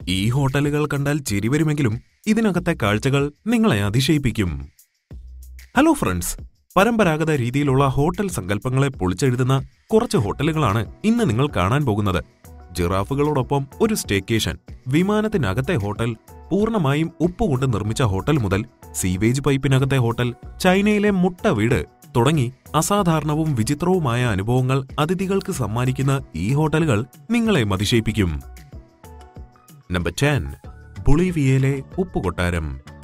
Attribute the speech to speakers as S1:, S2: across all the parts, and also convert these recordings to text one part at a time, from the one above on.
S1: ഈ ഹോട്ടലുകൾ കണ്ടാൽ ചിരി വരുമെങ്കിലും ഇതിനകത്തെ കാഴ്ചകൾ നിങ്ങളെ അതിശയിപ്പിക്കും ഹലോ ഫ്രണ്ട്സ് പരമ്പരാഗത രീതിയിലുള്ള ഹോട്ടൽ സങ്കല്പങ്ങളെ പൊളിച്ചെഴുതുന്ന കുറച്ച് ഹോട്ടലുകളാണ് ഇന്ന് നിങ്ങൾ കാണാൻ പോകുന്നത് ജിറാഫുകളോടൊപ്പം ഒരു സ്റ്റേക്കേഷൻ വിമാനത്തിനകത്തെ ഹോട്ടൽ പൂർണ്ണമായും ഉപ്പുകൊണ്ട് നിർമ്മിച്ച ഹോട്ടൽ മുതൽ സീവേജ് പൈപ്പിനകത്തെ ഹോട്ടൽ ചൈനയിലെ മുട്ട വീട് തുടങ്ങി അസാധാരണവും വിചിത്രവുമായ അനുഭവങ്ങൾ അതിഥികൾക്ക് സമ്മാനിക്കുന്ന ഈ ഹോട്ടലുകൾ നിങ്ങളെ മതിശയിപ്പിക്കും നമ്പർ ടെൻ ബൊളീവിയയിലെ ഉപ്പുകൊട്ടാരം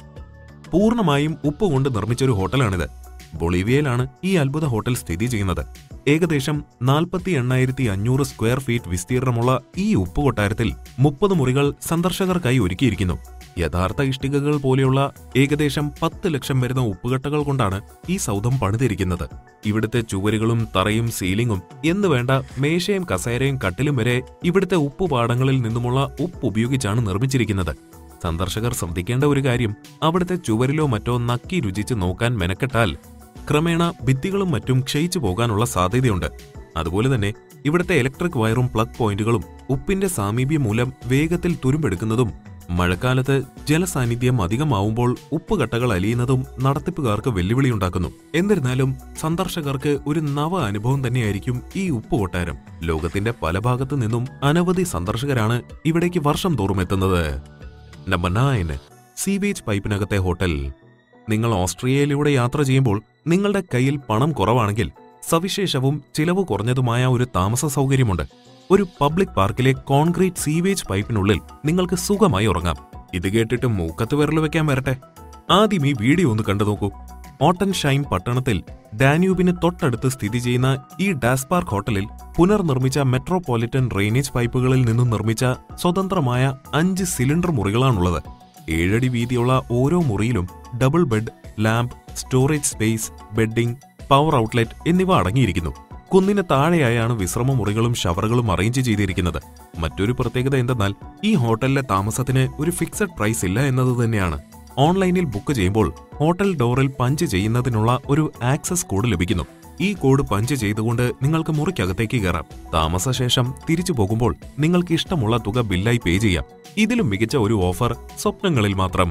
S1: പൂർണ്ണമായും ഉപ്പ് കൊണ്ട് നിർമ്മിച്ചൊരു ഹോട്ടലാണിത് ബൊളീവിയയിലാണ് ഈ അത്ഭുത ഹോട്ടൽ സ്ഥിതി ചെയ്യുന്നത് ഏകദേശം നാൽപ്പത്തി എണ്ണായിരത്തി അഞ്ഞൂറ് സ്ക്വയർ ഫീറ്റ് വിസ്തീർണമുള്ള ഈ ഉപ്പ് കൊട്ടാരത്തിൽ മുപ്പത് മുറികൾ സന്ദർശകർക്കായി ഒരുക്കിയിരിക്കുന്നു യഥാർത്ഥ ഇഷ്ടികകൾ പോലെയുള്ള ഏകദേശം പത്ത് ലക്ഷം വരുന്ന ഉപ്പുകട്ടകൾ കൊണ്ടാണ് ഈ സൗധം പണിതിരിക്കുന്നത് ഇവിടുത്തെ ചുവരുകളും തറയും സീലിംഗും എന്ന് വേണ്ട മേശയും കസേരയും കട്ടിലും വരെ ഇവിടുത്തെ ഉപ്പുപാടങ്ങളിൽ നിന്നുമുള്ള ഉപ്പ് ഉപയോഗിച്ചാണ് നിർമ്മിച്ചിരിക്കുന്നത് സന്ദർശകർ ശ്രദ്ധിക്കേണ്ട ഒരു കാര്യം അവിടുത്തെ ചുവരിലോ മറ്റോ നക്കി രുചിച്ച് നോക്കാൻ മെനക്കെട്ടാൽ ക്രമേണ ഭിത്തികളും മറ്റും ക്ഷയിച്ചു പോകാനുള്ള സാധ്യതയുണ്ട് അതുപോലെ തന്നെ ഇവിടുത്തെ ഇലക്ട്രിക് വയറും പ്ലഗ് പോയിന്റുകളും ഉപ്പിന്റെ സാമീപ്യം മൂലം വേഗത്തിൽ തുരുമ്പെടുക്കുന്നതും മഴക്കാലത്ത് ജലസാന്നിധ്യം അധികമാവുമ്പോൾ ഉപ്പുകട്ടകൾ അലിയുന്നതും നടത്തിപ്പുകാർക്ക് വെല്ലുവിളിയുണ്ടാക്കുന്നു എന്നിരുന്നാലും സന്ദർശകർക്ക് ഒരു നവ അനുഭവം തന്നെയായിരിക്കും ഈ ഉപ്പ് കൊട്ടാരം ലോകത്തിന്റെ പല ഭാഗത്തു നിന്നും അനവധി സന്ദർശകരാണ് ഇവിടേക്ക് വർഷം തോറും എത്തുന്നത് നമ്പർ നയൻ സീവേജ് പൈപ്പിനകത്തെ ഹോട്ടൽ നിങ്ങൾ ഓസ്ട്രിയയിലൂടെ യാത്ര ചെയ്യുമ്പോൾ നിങ്ങളുടെ കയ്യിൽ പണം കുറവാണെങ്കിൽ സവിശേഷവും ചിലവ് കുറഞ്ഞതുമായ ഒരു താമസ സൗകര്യമുണ്ട് ഒരു പബ്ലിക് പാർക്കിലെ കോൺക്രീറ്റ് സീവേജ് പൈപ്പിനുള്ളിൽ നിങ്ങൾക്ക് സുഖമായി ഉറങ്ങാം ഇത് കേട്ടിട്ട് മൂക്കത്ത് വിരൽ വെക്കാൻ വരട്ടെ ആദ്യം ഈ വീഡിയോ ഒന്ന് കണ്ടു നോക്കൂ ഓട്ടൻ ഷൈം പട്ടണത്തിൽ ഡാന്യൂബിന് തൊട്ടടുത്ത് സ്ഥിതി ചെയ്യുന്ന ഈ ഡാസ് പാർക്ക് ഹോട്ടലിൽ പുനർനിർമ്മിച്ച മെട്രോപൊളിറ്റൻ ഡ്രെയിനേജ് പൈപ്പുകളിൽ നിന്നും നിർമ്മിച്ച സ്വതന്ത്രമായ അഞ്ച് സിലിണ്ടർ മുറികളാണുള്ളത് ഏഴടി വീതിയുള്ള ഓരോ മുറിയിലും double bed lamp storage space bedding power outlet എന്നിവ അടങ്ങിയിരിക്കുന്നു കുന്നിന് താഴെയായാണ് വിശ്രമ മുറികളും ഷവറുകളും അറേഞ്ച് ചെയ്തിരിക്കുന്നത് മറ്റൊരു പ്രത്യേകത എന്തെന്നാൽ ഈ ഹോട്ടലിലെ താമസത്തിന് ഒരു ഫിക്സഡ് പ്രൈസ് ഇല്ല എന്നത് തന്നെയാണ് ഓൺലൈനിൽ ബുക്ക് ചെയ്യുമ്പോൾ ഹോട്ടൽ ഡോറിൽ പഞ്ച് ചെയ്യുന്നതിനുള്ള ഒരു ആക്സസ് കോഡ് ലഭിക്കുന്നു ഈ കോഡ് പഞ്ച് ചെയ്തുകൊണ്ട് നിങ്ങൾക്ക് മുറിക്കകത്തേക്ക് കയറാം താമസശേഷം തിരിച്ചു പോകുമ്പോൾ നിങ്ങൾക്ക് ഇഷ്ടമുള്ള തുക ബില്ലായി പേ ചെയ്യാം ഇതിലും മികച്ച ഒരു ഓഫർ സ്വപ്നങ്ങളിൽ മാത്രം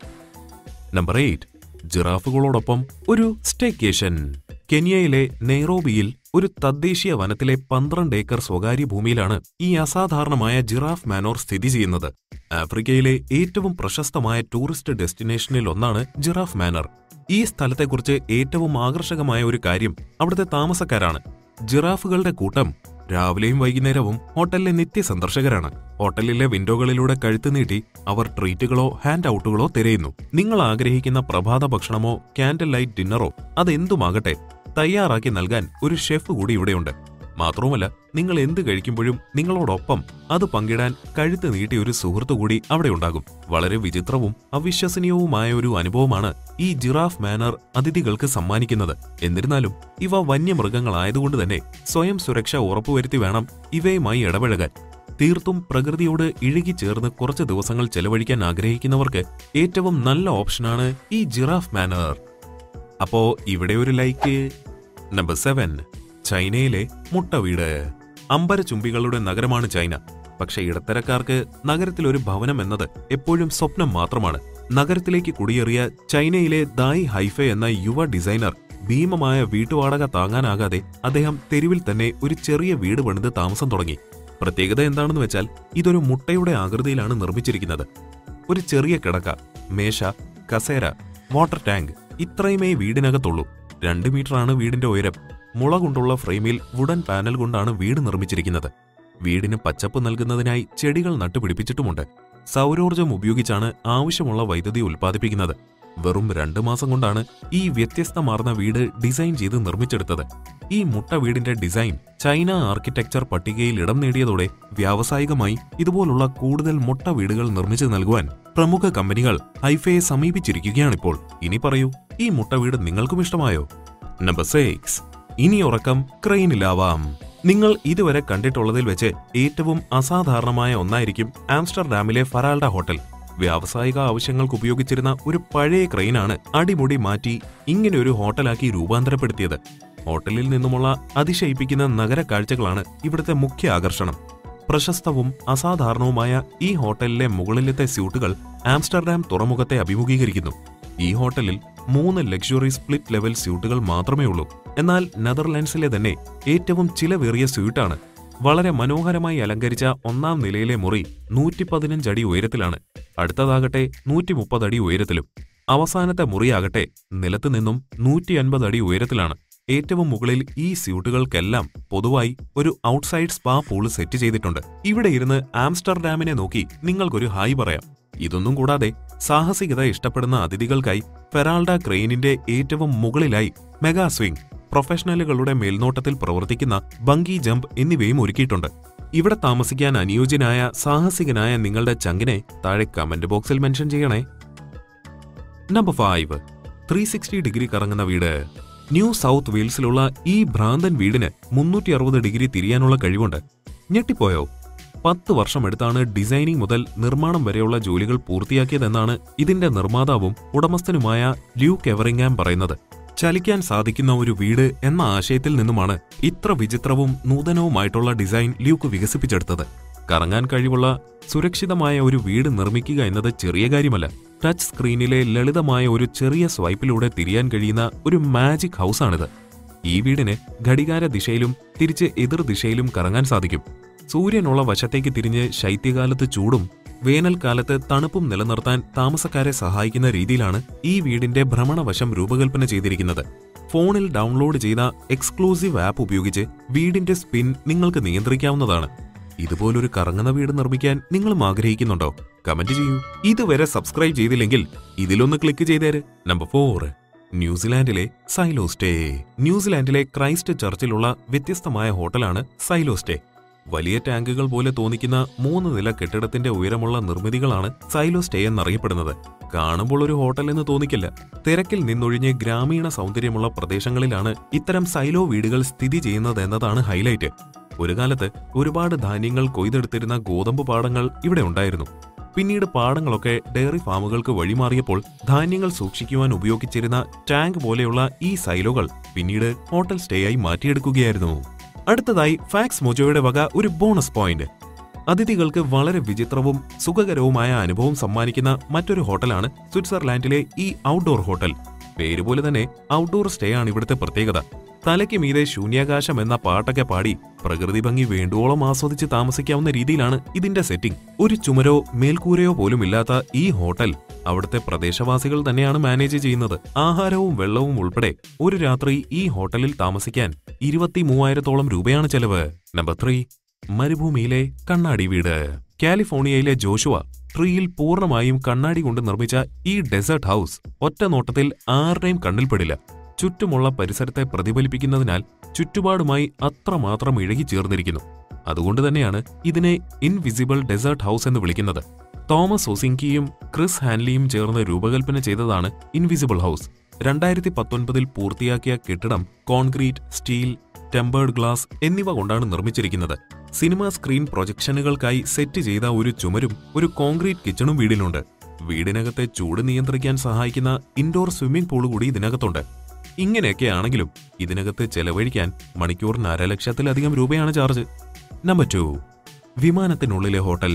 S1: നമ്പർ എയ്റ്റ് ജിറാഫുകളോടൊപ്പം ഒരു സ്റ്റേക്കേഷൻ കെനിയയിലെ നെയ്റോബിയിൽ ഒരു തദ്ദേശീയ വനത്തിലെ പന്ത്രണ്ട് ഏക്കർ സ്വകാര്യ ഭൂമിയിലാണ് ഈ അസാധാരണമായ ജിറാഫ് മാനോർ സ്ഥിതി ചെയ്യുന്നത് ആഫ്രിക്കയിലെ ഏറ്റവും പ്രശസ്തമായ ടൂറിസ്റ്റ് ഡെസ്റ്റിനേഷനിൽ ഒന്നാണ് ജിറാഫ് മാനർ ഈ സ്ഥലത്തെക്കുറിച്ച് ഏറ്റവും ആകർഷകമായ ഒരു കാര്യം അവിടുത്തെ താമസക്കാരാണ് ജിറാഫുകളുടെ കൂട്ടം രാവിലെയും വൈകുന്നേരവും ഹോട്ടലിലെ നിത്യ സന്ദർശകരാണ് ഹോട്ടലിലെ വിൻഡോകളിലൂടെ കഴുത്തു നീട്ടി അവർ ട്രീറ്റുകളോ ഹാൻഡ് ഔട്ടുകളോ തിരയുന്നു നിങ്ങൾ ആഗ്രഹിക്കുന്ന പ്രഭാത ഭക്ഷണമോ ക്യാൻഡിൽ ലൈറ്റ് ഡിന്നറോ അതെന്തുമാകട്ടെ തയ്യാറാക്കി നൽകാൻ ഒരു ഷെഫ് കൂടി ഇവിടെയുണ്ട് മാത്രവുമല്ല നിങ്ങൾ എന്ത് കഴിക്കുമ്പോഴും നിങ്ങളോടൊപ്പം അത് പങ്കിടാൻ കഴുത്ത് നീട്ടിയ ഒരു സുഹൃത്തു കൂടി അവിടെ ഉണ്ടാകും വളരെ വിചിത്രവും അവിശ്വസനീയവുമായ ഒരു അനുഭവമാണ് ഈ ജിറാഫ് മാനർ അതിഥികൾക്ക് സമ്മാനിക്കുന്നത് എന്നിരുന്നാലും ഇവ വന്യമൃഗങ്ങളായതുകൊണ്ട് തന്നെ സ്വയം സുരക്ഷ ഉറപ്പുവരുത്തി വേണം ഇവയുമായി ഇടപഴകാൻ തീർത്തും പ്രകൃതിയോട് ഇഴുകിച്ചേർന്ന് കുറച്ച് ദിവസങ്ങൾ ചെലവഴിക്കാൻ ആഗ്രഹിക്കുന്നവർക്ക് ഏറ്റവും നല്ല ഓപ്ഷനാണ് ഈ ജിറാഫ് മാനർ അപ്പോ ഇവിടെ ഒരു ലൈക്ക് നമ്പർ സെവൻ ചൈനയിലെ മുട്ട വീട് അമ്പരചുംബികളുടെ നഗരമാണ് ചൈന പക്ഷെ ഇടത്തരക്കാർക്ക് നഗരത്തിൽ ഒരു ഭവനം എന്നത് എപ്പോഴും സ്വപ്നം മാത്രമാണ് നഗരത്തിലേക്ക് കുടിയേറിയ ചൈനയിലെ ദായ് ഹൈഫെ എന്ന യുവ ഡിസൈനർ ഭീമമായ വീട്ടുവാടക താങ്ങാനാകാതെ അദ്ദേഹം തെരുവിൽ തന്നെ ഒരു ചെറിയ വീട് പണിത് താമസം തുടങ്ങി പ്രത്യേകത എന്താണെന്ന് വെച്ചാൽ ഇതൊരു മുട്ടയുടെ ആകൃതിയിലാണ് നിർമ്മിച്ചിരിക്കുന്നത് ഒരു ചെറിയ കിടക്ക മേശ കസേര വാട്ടർ ടാങ്ക് ഇത്രയുമേ വീടിനകത്തുള്ളൂ രണ്ട് മീറ്ററാണ് വീടിന്റെ ഉയരം മുള കൊണ്ടുള്ള ഫ്രെയിമിൽ വുഡൻ പാനൽ കൊണ്ടാണ് വീട് നിർമ്മിച്ചിരിക്കുന്നത് വീടിന് പച്ചപ്പ് നൽകുന്നതിനായി ചെടികൾ നട്ടുപിടിപ്പിച്ചിട്ടുമുണ്ട് സൗരോർജ്ജം ഉപയോഗിച്ചാണ് ആവശ്യമുള്ള വൈദ്യുതി ഉൽപ്പാദിപ്പിക്കുന്നത് വെറും രണ്ടു മാസം കൊണ്ടാണ് ഈ വ്യത്യസ്തമാർന്ന വീട് ഡിസൈൻ ചെയ്ത് നിർമ്മിച്ചെടുത്തത് ഈ മുട്ട വീടിന്റെ ഡിസൈൻ ചൈന ആർക്കിടെക്ചർ പട്ടികയിൽ ഇടം നേടിയതോടെ വ്യാവസായികമായി ഇതുപോലുള്ള കൂടുതൽ മുട്ട വീടുകൾ നിർമ്മിച്ചു നൽകുവാൻ പ്രമുഖ കമ്പനികൾ ഹൈഫയെ സമീപിച്ചിരിക്കുകയാണിപ്പോൾ ഇനി പറയൂ ഈ മുട്ട വീട് നിങ്ങൾക്കും ഇഷ്ടമായോ നമ്പർ സിക്സ് ഇനി ഉറക്കം ക്രെയിനിലാവാം നിങ്ങൾ ഇതുവരെ കണ്ടിട്ടുള്ളതിൽ വെച്ച് ഏറ്റവും അസാധാരണമായ ഒന്നായിരിക്കും ആംസ്റ്റർഡാമിലെ ഫറാൾഡ ഹോട്ടൽ വ്യാവസായിക ആവശ്യങ്ങൾക്ക് ഉപയോഗിച്ചിരുന്ന ഒരു പഴയ ക്രെയിനാണ് അടിമുടി മാറ്റി ഇങ്ങനെ ഒരു ഹോട്ടലാക്കി രൂപാന്തരപ്പെടുത്തിയത് ഹോട്ടലിൽ നിന്നുമുള്ള അതിശയിപ്പിക്കുന്ന നഗര കാഴ്ചകളാണ് ഇവിടുത്തെ മുഖ്യ ആകർഷണം പ്രശസ്തവും അസാധാരണവുമായ ഈ ഹോട്ടലിലെ മുകളിലത്തെ സ്യൂട്ടുകൾ ആംസ്റ്റർഡാം തുറമുഖത്തെ അഭിമുഖീകരിക്കുന്നു ഈ ഹോട്ടലിൽ മൂന്ന് ലക്ഷറി സ്പ്ലിറ്റ് ലെവൽ സ്യൂട്ടുകൾ മാത്രമേ ഉള്ളൂ എന്നാൽ നെതർലാൻഡ്സിലെ തന്നെ ഏറ്റവും ചിലവേറിയ സ്യൂട്ടാണ് വളരെ മനോഹരമായി അലങ്കരിച്ച ഒന്നാം നിലയിലെ മുറി നൂറ്റി പതിനഞ്ച് അടി ഉയരത്തിലാണ് അടുത്തതാകട്ടെ നൂറ്റി മുപ്പത് അടി ഉയരത്തിലും അവസാനത്തെ മുറിയാകട്ടെ നിലത്തു നിന്നും നൂറ്റി അൻപത് അടി ഉയരത്തിലാണ് ഏറ്റവും മുകളിൽ ഈ സ്യൂട്ടുകൾക്കെല്ലാം പൊതുവായി ഒരു ഔട്ട്സൈഡ് സ്പാ പൂൾ സെറ്റ് ചെയ്തിട്ടുണ്ട് ഇവിടെ ഇരുന്ന് ആംസ്റ്റർഡാമിനെ നോക്കി നിങ്ങൾക്കൊരു ഹായ് പറയാം ഇതൊന്നും കൂടാതെ സാഹസികത ഇഷ്ടപ്പെടുന്ന അതിഥികൾക്കായി ഫെറാൾഡ ക്രെയിനിന്റെ ഏറ്റവും മുകളിലായി മെഗാ സ്വിംഗ് പ്രൊഫഷണലുകളുടെ മേൽനോട്ടത്തിൽ പ്രവർത്തിക്കുന്ന ബങ്കി ജമ്പ് എന്നിവയും ഒരുക്കിയിട്ടുണ്ട് ഇവിടെ താമസിക്കാൻ അനുയോജ്യനായ സാഹസികനായ നിങ്ങളുടെ ചങ്കിനെ താഴെ കമന്റ് ബോക്സിൽ മെൻഷൻ ചെയ്യണേ number five three sixty degree കറങ്ങുന്ന വീട് ന്യൂ സൗത്ത് വെയിൽസിലുള്ള ഈ ഭ്രാന്തൻ വീടിന് മുന്നൂറ്റി അറുപത് ഡിഗ്രി തിരിയാനുള്ള കഴിവുണ്ട് ഞെട്ടിപ്പോയോ പത്ത് വർഷമെടുത്താണ് ഡിസൈനിങ് മുതൽ നിർമ്മാണം വരെയുള്ള ജോലികൾ പൂർത്തിയാക്കിയതെന്നാണ് ഇതിന്റെ നിർമ്മാതാവും ഉടമസ്ഥനുമായ ല്യൂക്ക് എവറിംഗാം പറയുന്നത് ചലിക്കാൻ സാധിക്കുന്ന ഒരു വീട് എന്ന ആശയത്തിൽ നിന്നുമാണ് ഇത്ര വിചിത്രവും നൂതനവുമായിട്ടുള്ള ഡിസൈൻ ല്യൂക്ക് വികസിപ്പിച്ചെടുത്തത് കറങ്ങാൻ കഴിവുള്ള സുരക്ഷിതമായ ഒരു വീട് നിർമ്മിക്കുക എന്നത് ചെറിയ കാര്യമല്ല ടച്ച് സ്ക്രീനിലെ ലളിതമായ ഒരു ചെറിയ സ്വൈപ്പിലൂടെ തിരിയാൻ കഴിയുന്ന ഒരു മാജിക് ഹൗസാണിത് ഈ വീടിന് ഘടികാര ദിശയിലും തിരിച്ച് എതിർ ദിശയിലും കറങ്ങാൻ സാധിക്കും സൂര്യനുള്ള വശത്തേക്ക് തിരിഞ്ഞ് ശൈത്യകാലത്ത് ചൂടും വേനൽക്കാലത്ത് തണുപ്പും നിലനിർത്താൻ താമസക്കാരെ സഹായിക്കുന്ന രീതിയിലാണ് ഈ വീടിന്റെ ഭ്രമണവശം രൂപകൽപ്പന ചെയ്തിരിക്കുന്നത് ഫോണിൽ ഡൗൺലോഡ് ചെയ്ത എക്സ്ക്ലൂസീവ് ആപ്പ് ഉപയോഗിച്ച് വീടിന്റെ സ്പിൻ നിങ്ങൾക്ക് നിയന്ത്രിക്കാവുന്നതാണ് ഇതുപോലൊരു കറങ്ങുന്ന വീട് നിർമ്മിക്കാൻ നിങ്ങളും ആഗ്രഹിക്കുന്നുണ്ടോ കമന്റ് ചെയ്യൂ ഇതുവരെ സബ്സ്ക്രൈബ് ചെയ്തില്ലെങ്കിൽ ഇതിലൊന്ന് ക്ലിക്ക് ചെയ്തേര് നമ്പർ ഫോർ ന്യൂസിലാൻഡിലെ സൈലോ സ്റ്റേ ന്യൂസിലാൻഡിലെ ക്രൈസ്റ്റ് ചർച്ചിലുള്ള വ്യത്യസ്തമായ ഹോട്ടലാണ് സൈലോ സ്റ്റേ വലിയ ടാങ്കുകൾ പോലെ തോന്നിക്കുന്ന മൂന്ന് നില കെട്ടിടത്തിന്റെ ഉയരമുള്ള നിർമ്മിതികളാണ് സൈലോ സ്റ്റേ എന്നറിയപ്പെടുന്നത് കാണുമ്പോൾ ഒരു ഹോട്ടൽ എന്ന് തോന്നിക്കില്ല തിരക്കിൽ നിന്നൊഴിഞ്ഞ് ഗ്രാമീണ സൗന്ദര്യമുള്ള പ്രദേശങ്ങളിലാണ് ഇത്തരം സൈലോ വീടുകൾ സ്ഥിതി ചെയ്യുന്നത് എന്നതാണ് ഹൈലൈറ്റ് ഒരു കാലത്ത് ഒരുപാട് ധാന്യങ്ങൾ കൊയ്തെടുത്തിരുന്ന ഗോതമ്പ് പാടങ്ങൾ ഇവിടെ ഉണ്ടായിരുന്നു പിന്നീട് പാടങ്ങളൊക്കെ ഡയറി ഫാമുകൾക്ക് വഴിമാറിയപ്പോൾ ധാന്യങ്ങൾ സൂക്ഷിക്കുവാൻ ഉപയോഗിച്ചിരുന്ന ടാങ്ക് പോലെയുള്ള ഈ സൈലോകൾ പിന്നീട് ഹോട്ടൽ സ്റ്റേ ആയി മാറ്റിയെടുക്കുകയായിരുന്നു അടുത്തതായി ഫാക്സ് മൊജോയുടെ വക ഒരു ബോണസ് പോയിന്റ് അതിഥികൾക്ക് വളരെ വിചിത്രവും സുഖകരവുമായ അനുഭവം സമ്മാനിക്കുന്ന മറ്റൊരു ഹോട്ടലാണ് സ്വിറ്റ്സർലാൻഡിലെ ഈ ഔട്ട്ഡോർ ഹോട്ടൽ പേരുപോലെ തന്നെ ഔട്ട്ഡോർ സ്റ്റേ ആണ് ഇവിടുത്തെ പ്രത്യേകത തലയ്ക്ക് മീതെ ശൂന്യാകാശം എന്ന പാട്ടൊക്കെ പാടി പ്രകൃതി ഭംഗി വേണ്ടുവോളം ആസ്വദിച്ച് താമസിക്കാവുന്ന രീതിയിലാണ് ഇതിന്റെ സെറ്റിംഗ് ഒരു ചുമരോ മേൽക്കൂരയോ പോലും ഇല്ലാത്ത ഈ ഹോട്ടൽ അവിടുത്തെ പ്രദേശവാസികൾ തന്നെയാണ് മാനേജ് ചെയ്യുന്നത് ആഹാരവും വെള്ളവും ഉൾപ്പെടെ ഒരു രാത്രി ഈ ഹോട്ടലിൽ താമസിക്കാൻ ഇരുപത്തി മൂവായിരത്തോളം രൂപയാണ് ചെലവ് നമ്പർ ത്രീ മരുഭൂമിയിലെ കണ്ണാടി വീട് കാലിഫോർണിയയിലെ ജോഷുവ ട്രീയിൽ പൂർണ്ണമായും കണ്ണാടി കൊണ്ട് നിർമ്മിച്ച ഈ ഡെസേർട്ട് ഹൗസ് ഒറ്റ നോട്ടത്തിൽ ആരുടെയും കണ്ണിൽപ്പെടില്ല ചുറ്റുമുള്ള പരിസരത്തെ പ്രതിഫലിപ്പിക്കുന്നതിനാൽ ചുറ്റുപാടുമായി അത്രമാത്രം ഇഴകിച്ചേർന്നിരിക്കുന്നു അതുകൊണ്ട് തന്നെയാണ് ഇതിനെ ഇൻവിസിബിൾ ഡെസേർട്ട് ഹൗസ് എന്ന് വിളിക്കുന്നത് തോമസ് ഒസിങ്കിയും ക്രിസ് ഹാൻലിയും ചേർന്ന് രൂപകൽപ്പന ചെയ്തതാണ് ഇൻവിസിബിൾ ഹൗസ് രണ്ടായിരത്തി പത്തൊൻപതിൽ പൂർത്തിയാക്കിയ കെട്ടിടം കോൺക്രീറ്റ് സ്റ്റീൽ ടെമ്പേർഡ് ഗ്ലാസ് എന്നിവ കൊണ്ടാണ് നിർമ്മിച്ചിരിക്കുന്നത് സിനിമാ സ്ക്രീൻ പ്രൊജക്ഷനുകൾക്കായി സെറ്റ് ചെയ്ത ഒരു ചുമരും ഒരു കോൺക്രീറ്റ് കിച്ചണും വീടിനുണ്ട് വീടിനകത്തെ ചൂട് നിയന്ത്രിക്കാൻ സഹായിക്കുന്ന ഇൻഡോർ സ്വിമ്മിംഗ് പൂൾ കൂടി ഇതിനകത്തുണ്ട് ഇങ്ങനെയൊക്കെ ആണെങ്കിലും ഇതിനകത്ത് ചെലവഴിക്കാൻ മണിക്കൂറിന് അരലക്ഷത്തിലധികം രൂപയാണ് ചാർജ് നമ്പർ ടു വിമാനത്തിനുള്ളിലെ ഹോട്ടൽ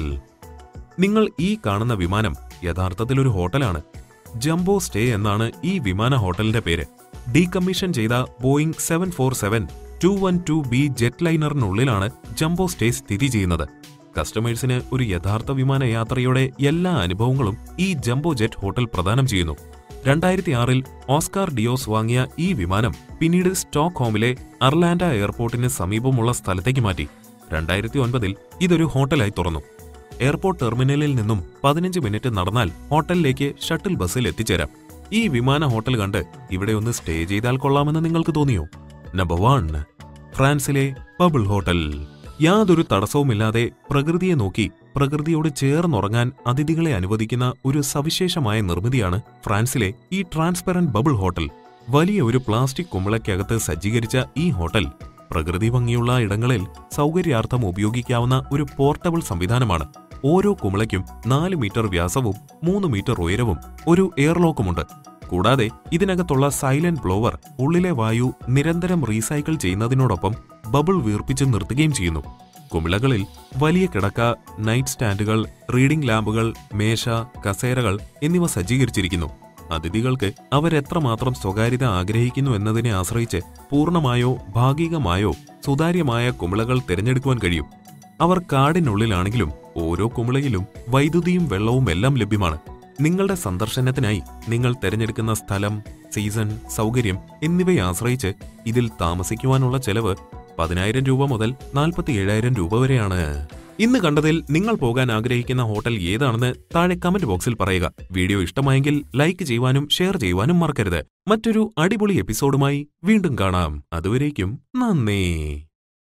S1: നിങ്ങൾ ഈ കാണുന്ന വിമാനം യഥാർത്ഥത്തിൽ ഒരു ഹോട്ടലാണ് ജംബോ സ്റ്റേ എന്നാണ് ഈ വിമാന ഹോട്ടലിന്റെ പേര് ഡീകമ്മീഷൻ ചെയ്ത Boeing seven four seven two one two B jet ലൈനറിനുള്ളിലാണ് ജംബോ സ്റ്റേ സ്ഥിതി ചെയ്യുന്നത് കസ്റ്റമേഴ്സിന് ഒരു യഥാർത്ഥ വിമാന യാത്രയുടെ എല്ലാ അനുഭവങ്ങളും ഈ ജംബോ ജെറ്റ് ഹോട്ടൽ പ്രദാനം ചെയ്യുന്നു രണ്ടായിരത്തി ആറിൽ ഓസ്കാർ ഡിയോസ് വാങ്ങിയ ഈ വിമാനം പിന്നീട് സ്റ്റോക്ക്ഹോമിലെ അർലാൻഡ എയർപോർട്ടിന് സമീപമുള്ള സ്ഥലത്തേക്ക് മാറ്റി രണ്ടായിരത്തി ഒൻപതിൽ ഇതൊരു ഹോട്ടലായി തുറന്നു എയർപോർട്ട് ടെർമിനലിൽ നിന്നും പതിനഞ്ച് മിനിറ്റ് നടന്നാൽ ഹോട്ടലിലേക്ക് ഷട്ടിൽ ബസ്സിൽ എത്തിച്ചേരാം ഈ വിമാന ഹോട്ടൽ കണ്ട് ഇവിടെ ഒന്ന് സ്റ്റേ ചെയ്താൽ കൊള്ളാമെന്ന് നിങ്ങൾക്ക് തോന്നിയോ നമ്പർ വൺ ഫ്രാൻസിലെ ബബിൾ ഹോട്ടൽ യാതൊരു തടസ്സവുമില്ലാതെ പ്രകൃതിയെ നോക്കി പ്രകൃതിയോട് ചേർന്നുറങ്ങാൻ അതിഥികളെ അനുവദിക്കുന്ന ഒരു സവിശേഷമായ നിർമ്മിതിയാണ് ഫ്രാൻസിലെ ഈ ട്രാൻസ്പെറന്റ് ബബിൾ ഹോട്ടൽ വലിയ ഒരു പ്ലാസ്റ്റിക് കുമ്പളയ്ക്കകത്ത് സജ്ജീകരിച്ച ഈ ഹോട്ടൽ പ്രകൃതി ഭംഗിയുള്ള ഇടങ്ങളിൽ സൗകര്യാർത്ഥം ഉപയോഗിക്കാവുന്ന ഒരു പോർട്ടബിൾ സംവിധാനമാണ് ഓരോ കുമിളയ്ക്കും നാല് മീറ്റർ വ്യാസവും മൂന്ന് മീറ്റർ ഉയരവും ഒരു എയർലോക്കുമുണ്ട് കൂടാതെ ഇതിനകത്തുള്ള സൈലന്റ് ബ്ലോവർ ഉള്ളിലെ വായു നിരന്തരം റീസൈക്കിൾ ചെയ്യുന്നതിനോടൊപ്പം ബബിൾ വീർപ്പിച്ച് നിർത്തുകയും ചെയ്യുന്നു കുമിളകളിൽ വലിയ കിടക്ക നൈറ്റ് സ്റ്റാൻഡുകൾ റീഡിംഗ് ലാമ്പുകൾ മേശ കസേരകൾ എന്നിവ സജ്ജീകരിച്ചിരിക്കുന്നു അതിഥികൾക്ക് അവരെത്രമാത്രം സ്വകാര്യത ആഗ്രഹിക്കുന്നു എന്നതിനെ ആശ്രയിച്ച് പൂർണ്ണമായോ ഭാഗികമായോ സുതാര്യമായ കുമിളകൾ തിരഞ്ഞെടുക്കുവാൻ കഴിയും അവർ കാടിനുള്ളിലാണെങ്കിലും ഓരോ കുമിളയിലും വൈദ്യുതിയും വെള്ളവും എല്ലാം ലഭ്യമാണ് നിങ്ങളുടെ സന്ദർശനത്തിനായി നിങ്ങൾ തിരഞ്ഞെടുക്കുന്ന സ്ഥലം സീസൺ സൗകര്യം എന്നിവയെ ആശ്രയിച്ച് ഇതിൽ താമസിക്കുവാനുള്ള ചെലവ് പതിനായിരം രൂപ മുതൽ നാൽപ്പത്തി ഏഴായിരം രൂപ വരെയാണ് ഇന്ന് കണ്ടതിൽ നിങ്ങൾ പോകാൻ ആഗ്രഹിക്കുന്ന ഹോട്ടൽ ഏതാണെന്ന് താഴെ കമന്റ് ബോക്സിൽ പറയുക വീഡിയോ ഇഷ്ടമായെങ്കിൽ ലൈക്ക് ചെയ്യുവാനും ഷെയർ ചെയ്യുവാനും മറക്കരുത് മറ്റൊരു അടിപൊളി എപ്പിസോഡുമായി വീണ്ടും കാണാം അതുവരേക്കും നന്ദി